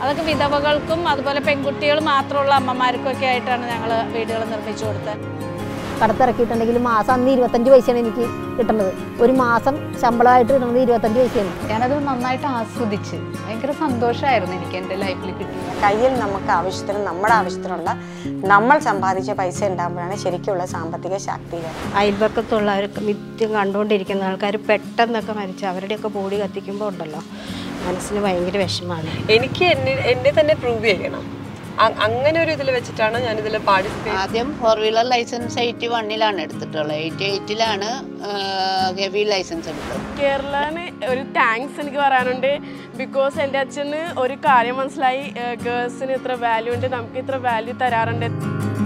അതൊക്കെ വിധവകൾക്കും അതുപോലെ പെൺകുട്ടികൾ മാത്രമുള്ള അമ്മമാർക്കും ഒക്കെ ആയിട്ടാണ് ഞങ്ങൾ വീടുകൾ നിർമ്മിച്ചു കൊടുത്തത് കടത്തിറക്കിയിട്ടുണ്ടെങ്കിൽ മാസം അന്ന് ഇരുപത്തഞ്ച് പൈസയാണ് എനിക്ക് കിട്ടുന്നത് ഒരു മാസം ശമ്പളമായിട്ട് കിട്ടുന്നത് ഇരുപത്തഞ്ച് പൈസയാണ് ഞാനത് നന്നായിട്ട് ആസ്വദിച്ച് ഭയങ്കര സന്തോഷമായിരുന്നു എനിക്ക് എൻ്റെ ലൈഫിൽ കിട്ടിയത് കയ്യിൽ നമുക്ക് ആവശ്യത്തിന് നമ്മുടെ ആവശ്യത്തിനുള്ള നമ്മൾ സമ്പാദിച്ച പൈസ ഉണ്ടാകുമ്പോഴാണ് ശരിക്കുള്ള സാമ്പത്തിക ശാക്തീകരണം അയൽപക്കത്തുള്ളവരൊക്കെ നിത്യം കണ്ടുകൊണ്ടിരിക്കുന്ന ആൾക്കാർ പെട്ടെന്നൊക്കെ മരിച്ചു അവരുടെയൊക്കെ ബോഡി കത്തിക്കുമ്പോൾ ഉണ്ടല്ലോ മനസ്സിന് ഭയങ്കര വിഷമമാണ് എനിക്ക് എന്നെ എന്നെ തന്നെ പ്രൂവ് ചെയ്യണം അ- അങ്ങനെ ഒരു ഇതിൽ വെച്ചിട്ടാണ് ഞാൻ ഇതിൽ പാർട്ടിസിപ്പേറ്റ് ആദ്യം ഫോർ വീലർ ലൈസൻസ് എയ്റ്റി വണ്ണിലാണ് എടുത്തിട്ടുള്ളത് എയ്റ്റി എയ്റ്റിലാണ് ഹെവി ലൈസൻസ് എടുത്തത് കേരളന് ഒരു താങ്ക്സ് എനിക്ക് പറയാനുണ്ട് ബിക്കോസ് എൻ്റെ അച്ഛന് ഒരു കാര്യം മനസ്സിലായി ഗേൾസിന് ഇത്ര വാല്യൂ ഉണ്ട് നമുക്ക് ഇത്ര വാല്യൂ തരാറുണ്ട്